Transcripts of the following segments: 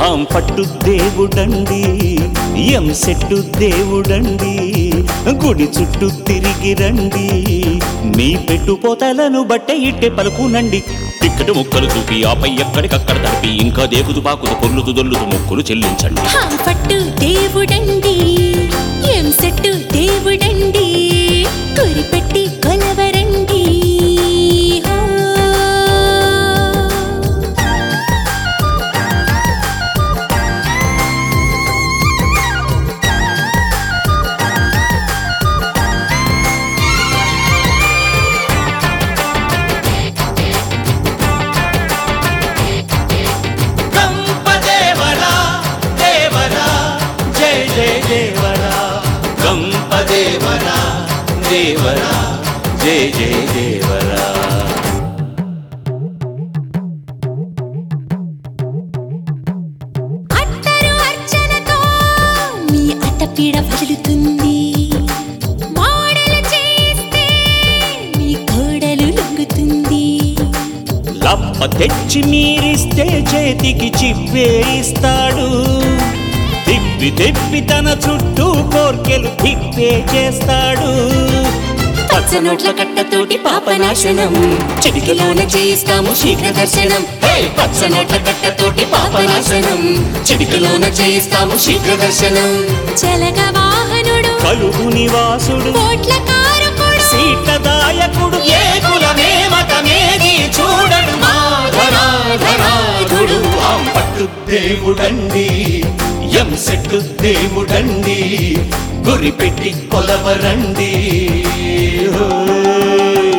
ఆం పట్టు దేవుడండి ఎం సెట్టు దేవుడండి గుడి చుట్టూ తిరిగి రండి మీ పెట్టుపోతలను బట్టే ఇట్టే పలుకునండి టిక్కెట్ ముక్కలు చూపి ఆపై ఎక్కడికక్కడ తడిపి ఇంకా దేకుతు పాకుతు పొర్లుతు దొల్లుతు మొక్కులు చెల్లించండి హాం పట్టు దేవుడండి ఎం సెట్టు దేవుడండి గురిపెట్టి కొలవరండి హో. గంపదేవరా దేవరా జయ జయ దేవరా గంపదేవరా దేవరా జయ జయ దేవరా అట్టరు అర్చనతో మీ అటపీడ వదులుతుంది మాడలు చేస్తే మీ కోడలు లొంగుతుంది లప్ప తెచ్చి మీరిస్తే చేతికి చిప్పే ఇస్తాడు తిప్పి తిప్పి తన చుట్టూ కోర్కెలు తిప్పే చేస్తాడు పచ్చనోట్ల కట్టతోటి పాపనాశనం చిటికలోన చేయిస్తాము శీఘ్ర దర్శనం హే! పచ్చనోట్ల కట్టతోటి పాపనాశనం చిటికలోన చేయిస్తాము శీఘ్ర దర్శనం చలగ వాహనుడు కలుగు నివాసుడు కోట్ల కారకుడు సీతదాయకుడు ఏ కులమేమతమేది చూడడు మాధనాధనాధుడు ఆం పట్టు దేవుడండి ఎం సెట్టు దేవుడండి గురి పెట్టి కొలవరండి హోయ్.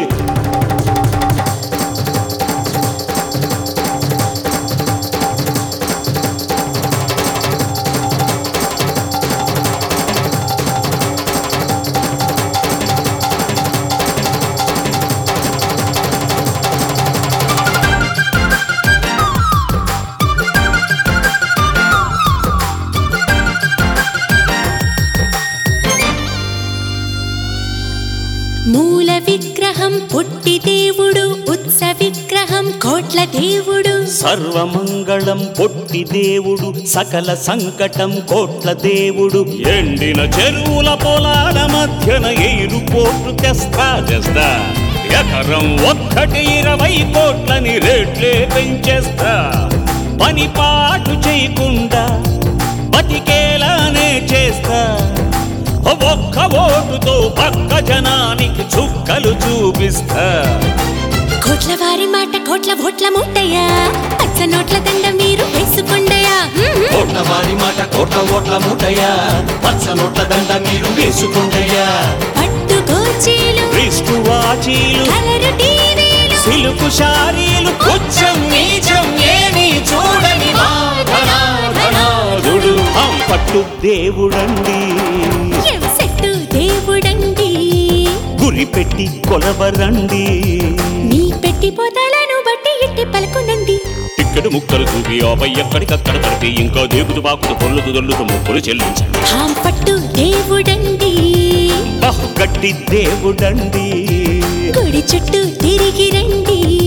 మూల విగ్రహం పుట్టి దేవుడు ఉత్స విగ్రహం కోట్ల దేవుడు సర్వమంగళం పొట్టి దేవుడు సకల సంకటం కోట్ల దేవుడు ఎండిన చెరువుల పొలాల మధ్యన ఎయిరు పోట్లు తెస్తా తెస్తా ఎకరం ఒక్కటి ఇరవై కోట్లని రేట్లే పెంచేస్తా పని పాటు చేయకుండా బతికేలానే చేస్తా ఒక్క ఓటుతో పక్క జనానికి చుక్కలు చూపిస్తా కోట్ల వారి మాట కోట్ల ఓట్ల మూటయ్యా పచ్చ నోట్ల దండ మీరు వేసుకోండయా కోట్ల వారి మాట కోట్ల ఓట్ల మూటయ్యా పచ్చ నోట్ల దండ మీరు వేసుకుంటయ్యా పట్టు గోచీలు క్రీస్తు వాచీలు కలరు టీవీలు సిలుకు శారీలు కొంచెం నీచం ఏమి చూడని మాధనాధనాధుడు ఆం పట్టు దేవుడండి ఎం సెట్టు దేవుడండి గురి పెట్టి కొలవరండి మీ పెట్టిపోతాలను బట్టి ఇట్టి పలుకునండి ఇక్కడ ముక్కలు చూపి ఆపై ఎక్కడికక్కడ తడిపి ఇంకా దేకుతు పాకుతు పొర్లుతు దొల్లుతు ముక్కులు చెల్లించండి హాం పట్టు దేవుడండి బహు గట్టి దేవుడండి గుడి చుట్టూ తిరిగి రండి